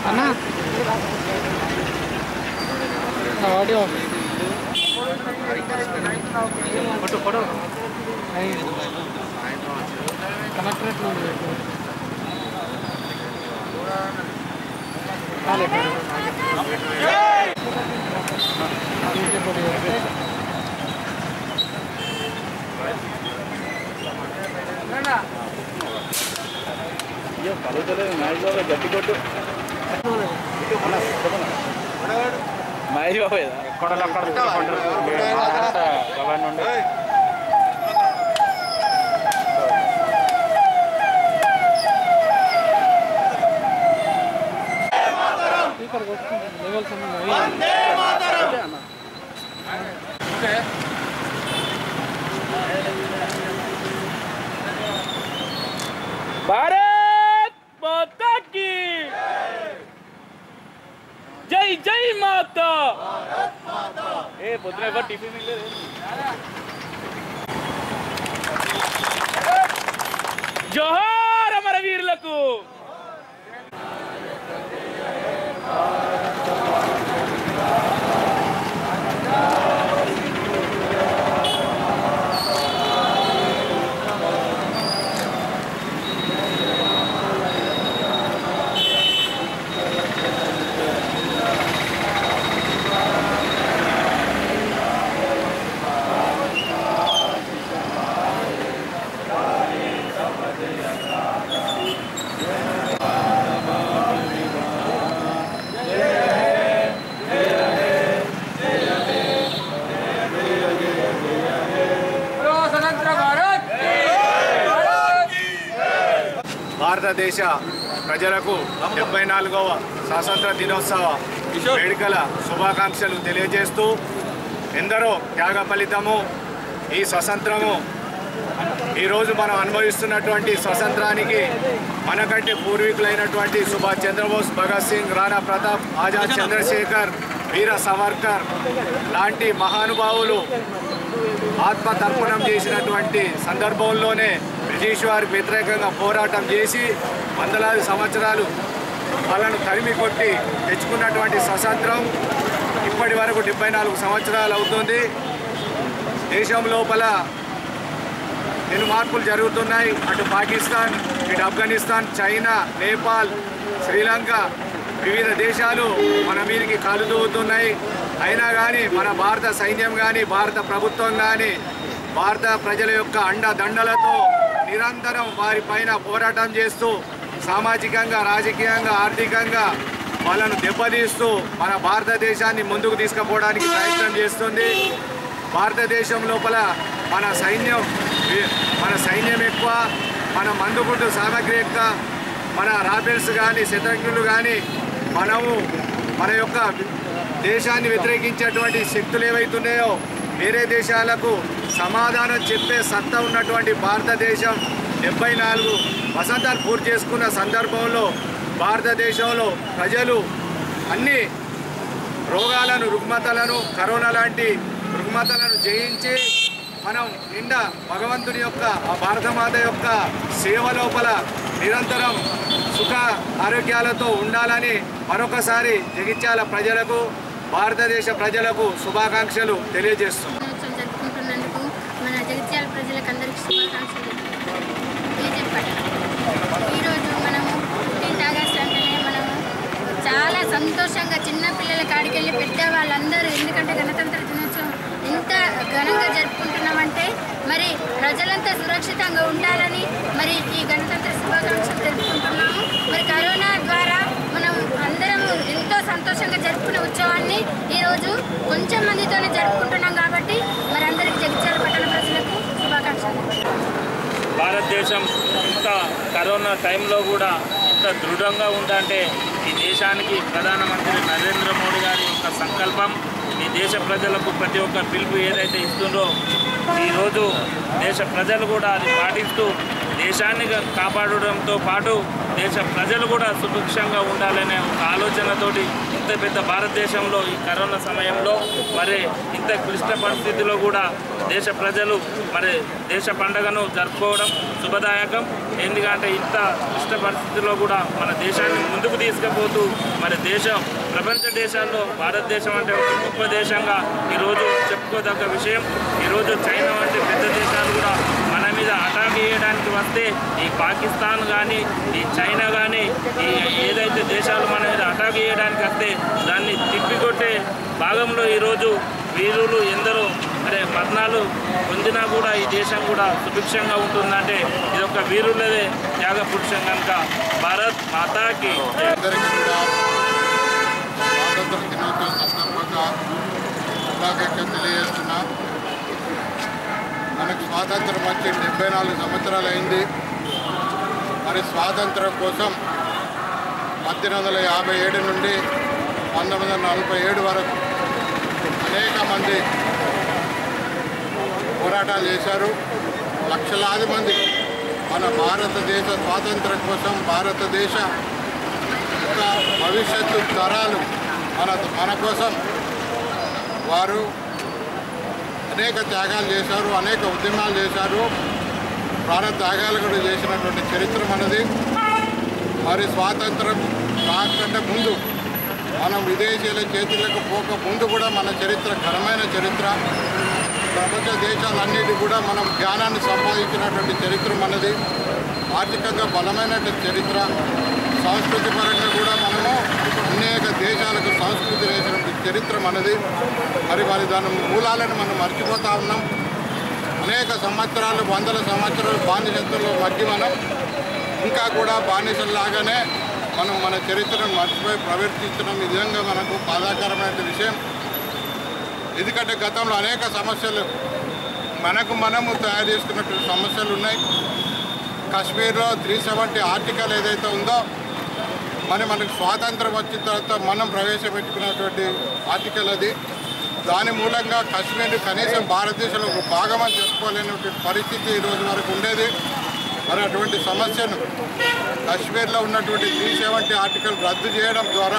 అన్నా audio photo photo collectorate గట్టి కొట్టు మహేష్ బాబు స్పీకర్ కొట్టుకుంటుంది లెవెల్ సంబంధం భారత్ మాతా की జై జై మాతా ఏ పొద్దున ఎవరు టిఫిన్ మిగలేదు జోహార్ అమర వీరులకు భారతదేశ ప్రజలకు డెబ్బై నాలుగవ స్వాతంత్ర దినోత్సవ వేడుకల శుభాకాంక్షలు తెలియజేస్తూ ఎందరో త్యాగ ఫలితము ఈ స్వతంత్రము ఈరోజు మనం అనుభవిస్తున్నటువంటి స్వతంత్రానికి మనకంటే పూర్వీకులైనటువంటి సుభాష్ చంద్రబోస్ భగత్ సింగ్ రాణా ప్రతాప్ ఆజాద్ చంద్రశేఖర్ వీర సవర్కర్ లాంటి మహానుభావులు ఆత్మతర్పణం చేసినటువంటి సందర్భంలోనే బ్రిటిష్ వారికి వ్యతిరేకంగా పోరాటం చేసి వందలాది సంవత్సరాలు వాళ్ళను తరిమి కొట్టి తెచ్చుకున్నటువంటి స్వతంత్రం ఇప్పటి వరకు డెబ్బై నాలుగు సంవత్సరాలు అవుతుంది దేశం లోపల ఎన్ని మార్పులు జరుగుతున్నాయి అటు పాకిస్తాన్ ఇటు ఆఫ్ఘనిస్తాన్ చైనా నేపాల్ శ్రీలంక వివిధ దేశాలు మన మీదకి కాలు దూవుతున్నాయి అయినా కానీ మన భారత సైన్యం కానీ భారత ప్రభుత్వం కానీ భారత ప్రజల యొక్క అండ దండలతో నిరంతరం వారి పైన పోరాటం చేస్తూ సామాజికంగా రాజకీయంగా ఆర్థికంగా వాళ్ళను దెబ్బతీస్తూ మన భారతదేశాన్ని ముందుకు తీసుకుపోవడానికి ప్రయత్నం చేస్తుంది భారతదేశం లోపల మన సైన్యం మన సైన్యం ఎక్కువ మన మందుగుండు సామాగ్రి ఎక్కువ మన రాబెల్స్ కానీ శతజ్ఞులు కానీ మనము మన యొక్క దేశాన్ని వ్యతిరేకించేటువంటి శక్తులు ఏవైతున్నాయో వేరే దేశాలకు సమాధానం చెప్పే సత్తా ఉన్నటువంటి భారతదేశం డెబ్బై నాలుగు వసంతాలు పూర్తి చేసుకున్న సందర్భంలో భారతదేశంలో ప్రజలు అన్ని రోగాలను రుగ్మతలను కరోనా లాంటి రుగ్మతలను జయించి మనం నిండా భగవంతుని యొక్క ఆ భారతమాత యొక్క సేవ లోపల నిరంతరం సుఖ ఆరోగ్యాలతో ఉండాలని మరొకసారి జగిత్యాల ప్రజలకు భారతదేశ ప్రజలకు శుభాకాంక్షలు తెలియజేస్తున్నాం దినోత్సవం జరుపుకుంటున్నందుకు మన జగిత్యాల ప్రజలకు అందరికీ శుభాకాంక్షలు తెలియజెప్పాలి ఈరోజు మనము ఫిఫ్టీన్త్ ఆగస్ట్ అంటేనే మనము చాలా సంతోషంగా చిన్న పిల్లల కాడికి వెళ్ళి పెద్ద వాళ్ళందరూ ఎందుకంటే గణతంత్ర దినోత్సవం ఎంత ఘనంగా జరుపుకుంటున్నామంటే మరి ప్రజలంతా సురక్షితంగా ఉండాలని మరి ఈ గణతంత్ర శుభాకాంక్షలు తెలుపుకుంటున్నాము మరి కరోనా ద్వారా మనం అందరం ఎంతో సంతోషంగా జరుపుకునే ఉత్సవాన్ని ఈరోజు కొంచెం మందితోనే జరుపుకుంటున్నాం కాబట్టి మరి అందరికి జగిత్యాల పట్టణ ప్రజలకు శుభాకాంక్షలు భారతదేశం ఇంత కరోనా టైంలో కూడా ఇంత దృఢంగా ఉందంటే ఈ దేశానికి ప్రధానమంత్రి నరేంద్ర మోడీ గారి యొక్క సంకల్పం ఈ దేశ ప్రజలకు ప్రతి ఒక్క పిలుపు ఏదైతే ఇస్తుందో ఈరోజు దేశ ప్రజలు కూడా అది పాటిస్తూ దేశాన్ని కాపాడడంతో పాటు దేశ ప్రజలు కూడా సుభిక్షంగా ఉండాలనే ఒక ఆలోచనతోటి ఇంత పెద్ద భారతదేశంలో ఈ కరోనా సమయంలో మరి ఇంత క్లిష్ట పరిస్థితిలో కూడా దేశ ప్రజలు మరి దేశ పండుగను జరుపుకోవడం శుభదాయకం ఎందుకంటే ఇంత క్లిష్ట పరిస్థితిలో కూడా మన దేశాన్ని ముందుకు తీసుకుపోతూ మరి దేశం ప్రపంచ దేశాల్లో భారతదేశం అంటే ఒక గొప్ప దేశంగా ఈరోజు చెప్పుకోదగ్గ విషయం ఈరోజు చైనా వంటి పెద్ద దేశాలు కూడా మన మీద అటాక్ చేయడానికి వస్తే ఈ పాకిస్తాన్ కానీ ఈ చైనా కానీ ఈ ఏదైతే దేశాలు మన మీద అటాక్ చేయడానికి వస్తే దాన్ని తిప్పికొట్టే భాగంలో ఈరోజు వీరులు ఎందరో మరి మరణాలు పొందినా కూడా ఈ దేశం కూడా సుభిక్షంగా ఉంటుందంటే ఇది ఒక వీరులదే త్యాగ పురుషం కనుక భారత్ మాతాకి జై. అందరికీ కూడా స్వాతంత్ర దినోత్సవం సందర్భంగా శుభాకాంక్షలు తెలియజేస్తున్నా మనకు స్వాతంత్రం వచ్చి డెబ్బై నాలుగు సంవత్సరాలు అయింది మరి స్వాతంత్రం కోసం పద్దెనిమిది వందల యాభై ఏడు నుండి పంతొమ్మిది వందల నలభై ఏడు వరకు అనేక మంది పోరాటాలు చేశారు లక్షలాది మంది మన భారతదేశ స్వాతంత్రం కోసం భారతదేశ యొక్క భవిష్యత్తు తరాలు మన మన కోసం వారు అనేక త్యాగాలు చేశారు అనేక ఉద్యమాలు చేశారు ప్రాణ త్యాగాలు కూడా చేసినటువంటి చరిత్ర మనది మరి స్వాతంత్రం రాకంటే ముందు మనం విదేశీయుల చేతులకు పోక ముందు కూడా మన చరిత్ర ఘనమైన చరిత్ర ప్రపంచ దేశాలన్నిటి కూడా మనం జ్ఞానాన్ని సంపాదించినటువంటి చరిత్ర మనది ఆర్థికంగా బలమైనటువంటి చరిత్ర సంస్కృతి పరంగా కూడా మనము అనేక దేశాలకు సంస్కృతి వేసినటువంటి చరిత్ర మనది మరి మరి దాని మూలాలను మనం మర్చిపోతా ఉన్నాం అనేక సంవత్సరాలు వందల సంవత్సరాలు బానిసత్వంలో మధ్య మనం ఇంకా కూడా బానిసల్లాగానే మనం మన చరిత్రను మర్చిపోయి ప్రవర్తించడం ఈ విధంగా మనకు బాధాకరమైన విషయం ఎందుకంటే గతంలో అనేక సమస్యలు మనకు మనము తయారు చేసుకున్నటువంటి సమస్యలు ఉన్నాయి కాశ్మీర్లో త్రీ సెవెంటీ ఆర్టికల్ ఏదైతే ఉందో మరి మనకు స్వాతంత్రం వచ్చిన తర్వాత మనం ప్రవేశపెట్టుకున్నటువంటి ఆర్టికల్ అది దాని మూలంగా కాశ్మీర్ కనీసం భారతదేశంలో ఒక భాగం అని చెప్పుకోలేనటువంటి పరిస్థితి ఈ రోజు వరకు ఉండేది మరి అటువంటి సమస్యను కాశ్మీర్లో ఉన్నటువంటి త్రీ సెవెంటీ ఆర్టికల్ రద్దు చేయడం ద్వారా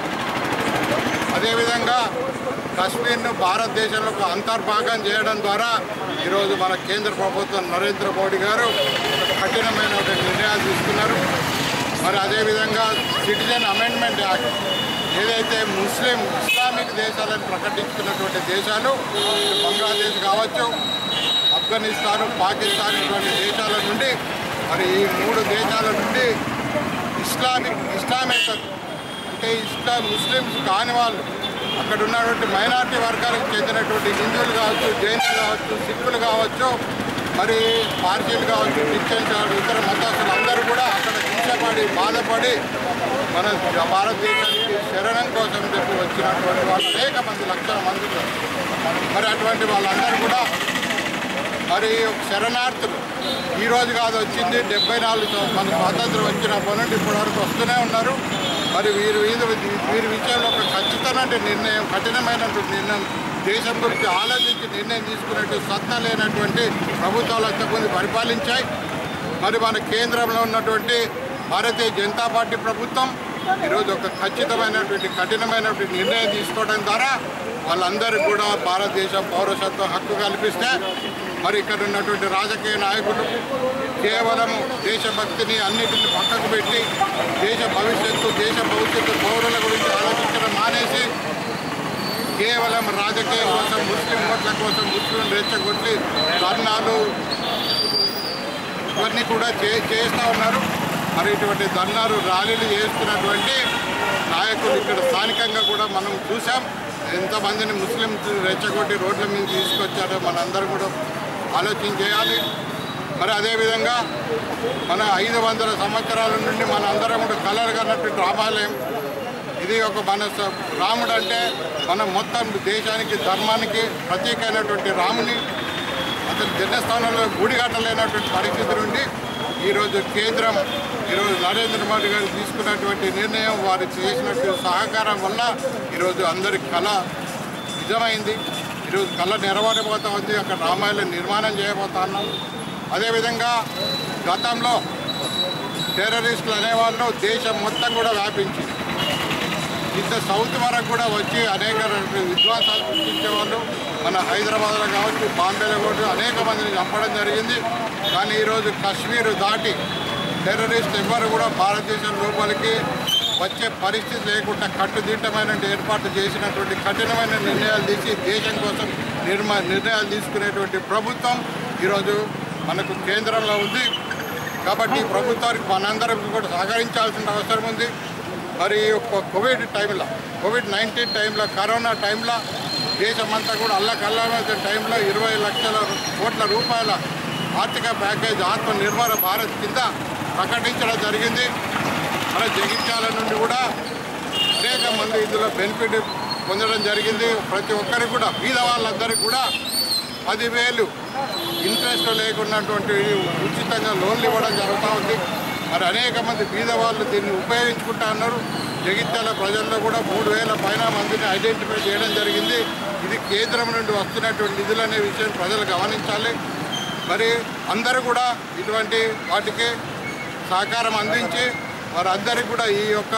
అదేవిధంగా కాశ్మీర్ను భారతదేశంలో ఒక అంతర్భాగం చేయడం ద్వారా ఈరోజు మన కేంద్ర ప్రభుత్వం నరేంద్ర మోడీ గారు ఒక కఠినమైన ఒక నిర్ణయాలు తీసుకున్నారు మరి అదేవిధంగా సిటిజన్ అమెండ్మెంట్ యాక్ట్ ఏదైతే ముస్లిం ఇస్లామిక్ దేశాలను ప్రకటించుకున్నటువంటి దేశాలు ఇటు బంగ్లాదేశ్ కావచ్చు ఆఫ్ఘనిస్తాన్ పాకిస్తాన్ ఇటువంటి దేశాల నుండి మరి ఈ మూడు దేశాల నుండి ఇస్లామిక్ ఇస్లామేతర్ అంటే ఇస్లాం ముస్లిమ్స్ కాని వాళ్ళు అక్కడ ఉన్నటువంటి మైనారిటీ వర్గాలకు చెందినటువంటి హిందువులు కావచ్చు జైనులు కావచ్చు సిక్కులు కావచ్చు మరి పార్సీలు కావచ్చు క్రిస్టియన్స్ కావచ్చు ఇతర మతస్థులు అందరూ కూడా అక్కడ హింసపడి బాధపడి మన భారతదేశానికి శరణం కోసం చెప్పి వచ్చినటువంటి వాళ్ళు అనేక మంది లక్షల మంది ఉన్నారు. మరి అటువంటి వాళ్ళందరూ కూడా మరి శరణార్థులు ఈ రోజు కాదు వచ్చింది డెబ్బై నాలుగు సం- మన స్వాతంత్రం వచ్చినప్పటి నుండి ఇప్పటి వరకు వస్తూనే ఉన్నారు మరి వీరి వీరి వీరి విషయంలో ఒక ఖచ్చితమైన నిర్ణయం కఠినమైనటువంటి నిర్ణయం దేశం గురించి ఆలోచించి నిర్ణయం తీసుకునేట్టు సత్తా లేనటువంటి ప్రభుత్వాలు అంతకుముందు పరిపాలించాయి మరి మన కేంద్రంలో ఉన్నటువంటి భారతీయ జనతా పార్టీ ప్రభుత్వం ఈరోజు ఒక ఖచ్చితమైనటువంటి కఠినమైనటువంటి నిర్ణయం తీసుకోవడం ద్వారా వాళ్ళందరికీ కూడా భారతదేశ పౌరసత్వం హక్కు కల్పిస్తే మరి ఇక్కడ ఉన్నటువంటి రాజకీయ నాయకులు కేవలం దేశభక్తిని అన్నిటిని పక్కకు పెట్టి దేశ భవిష్యత్తు దేశ భవిష్యత్తు పౌరుల గురించి ఆలోచించడం మానేసి కేవలం రాజకీయం కోసం ముస్లిం ఓట్ల కోసం ముస్లిం రెచ్చగొట్టి ధర్నాలు ఇవన్నీ కూడా చే చేస్తూ ఉన్నారు మరి ఇటువంటి ధర్నాలు ర్యాలీలు చేస్తున్నటువంటి నాయకులు ఇక్కడ స్థానికంగా కూడా మనం చూసాం ఎంతమందిని ముస్లింస్ రెచ్చగొట్టి రోడ్ల మీద తీసుకొచ్చారో మనందరూ కూడా ఆలోచన చేయాలి మరి అదేవిధంగా మన ఐదు వందల సంవత్సరాల నుండి మన అందరం కూడా కలర్ కన్నటువంటి రామాలయం ఇది ఒక మన స- రాముడు అంటే మన మొత్తం దేశానికి ధర్మానికి ప్రతీకైనటువంటి రాముని అతని జన్మస్థానంలో గుడి కట్టలేనటువంటి పరిస్థితి నుండి ఈరోజు కేంద్రం ఈరోజు నరేంద్ర మోడీ గారు తీసుకున్నటువంటి నిర్ణయం వారు చేసినటువంటి సహకారం వల్ల ఈరోజు అందరి కళ నిజమైంది ఈరోజు కళ నెరవేరబోతా ఉంది అక్కడ రామాయణం నిర్మాణం చేయబోతా ఉన్నాం అదేవిధంగా గతంలో టెర్రరిస్టులు అనేవాళ్ళు దేశం మొత్తం కూడా వ్యాపించింది ఇంత సౌత్ వరకు కూడా వచ్చి అనేక విశ్వాసాలు సృష్టించే వాళ్ళు మన హైదరాబాద్లో కావచ్చు బాంబేలో కావచ్చు అనేక మందిని చంపడం జరిగింది కానీ ఈరోజు కాశ్మీర్ దాటి టెర్రరిస్ట్ ఎవ్వరు కూడా భారతదేశం లోపలికి వచ్చే పరిస్థితి లేకుండా కట్టుదిట్టమైన ఏర్పాటు చేసినటువంటి కఠినమైన నిర్ణయాలు తీసి దేశం కోసం నిర్మ నిర్ణయాలు తీసుకునేటువంటి ప్రభుత్వం ఈరోజు మనకు కేంద్రంలో ఉంది కాబట్టి ఈ ప్రభుత్వానికి మనందరం కూడా సహకరించాల్సిన అవసరం ఉంది మరి ఈ యొక్క కోవిడ్ టైంలో కోవిడ్ నైన్టీన్ టైంలో కరోనా టైంలో దేశమంతా కూడా అల్లకల్లమైన టైంలో ఇరవై లక్షల కోట్ల రూపాయల ఆర్థిక ప్యాకేజ్ ఆత్మనిర్భర భారత్ కింద ప్రకటించడం జరిగింది మన జగిత్యాల నుండి కూడా అనేక మంది ఇందులో బెనిఫిట్ పొందడం జరిగింది ప్రతి ఒక్కరికి కూడా బీద వాళ్ళందరికీ కూడా పదివేలు ఇంట్రెస్ట్ లేకున్నటువంటి ఉచితంగా లోన్లు ఇవ్వడం జరుగుతూ ఉంది మరి అనేక మంది బీద వాళ్ళు దీన్ని ఉపయోగించుకుంటా ఉన్నారు జగిత్యాల ప్రజల్లో కూడా మూడు వేల పైన మందిని ఐడెంటిఫై చేయడం జరిగింది ఇది కేంద్రం నుండి వస్తున్నటువంటి నిధులు అనే విషయం ప్రజలు గమనించాలి మరి అందరూ కూడా ఇటువంటి వాటికి సహకారం అందించి వారందరికీ కూడా ఈ యొక్క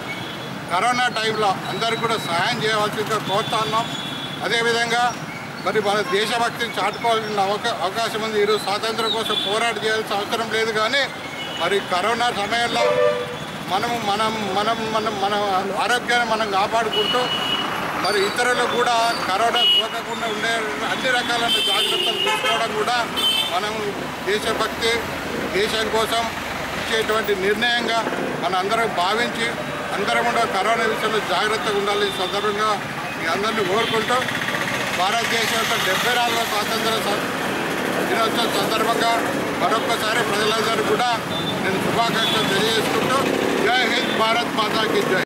కరోనా టైంలో అందరికీ కూడా సహాయం చేయవలసిందిగా కోరుతా ఉన్నాం అదేవిధంగా మరి మన దేశభక్తిని చాటుకోవాల్సిన అవకా అవకాశం ఉంది ఈరోజు స్వాతంత్రం కోసం పోరాటం చేయాల్సిన అవసరం లేదు కానీ మరి కరోనా సమయంలో మనము మనం మనం మనం మన ఆరోగ్యాన్ని మనం కాపాడుకుంటూ మరి ఇతరులకు కూడా కరోనా సోకకుండా ఉండే అన్ని రకాలైన జాగ్రత్తలు తీసుకోవడం కూడా మనం దేశభక్తి దేశం కోసం ఇచ్చేటువంటి నిర్ణయంగా మన అందరం భావించి అందరం కూడా కరోనా విషయంలో జాగ్రత్తగా ఉండాలి ఈ సందర్భంగా మీ అందరినీ కోరుకుంటూ భారతదేశం యొక్క డెబ్బై నాలుగవ స్వాతంత్ర సం- దినోత్సవం సందర్భంగా మరొక్కసారి ప్రజలందరూ కూడా నేను శుభాకాంక్షలు తెలియజేసుకుంటూ జై హింద్ భారత్ మాతాకి జై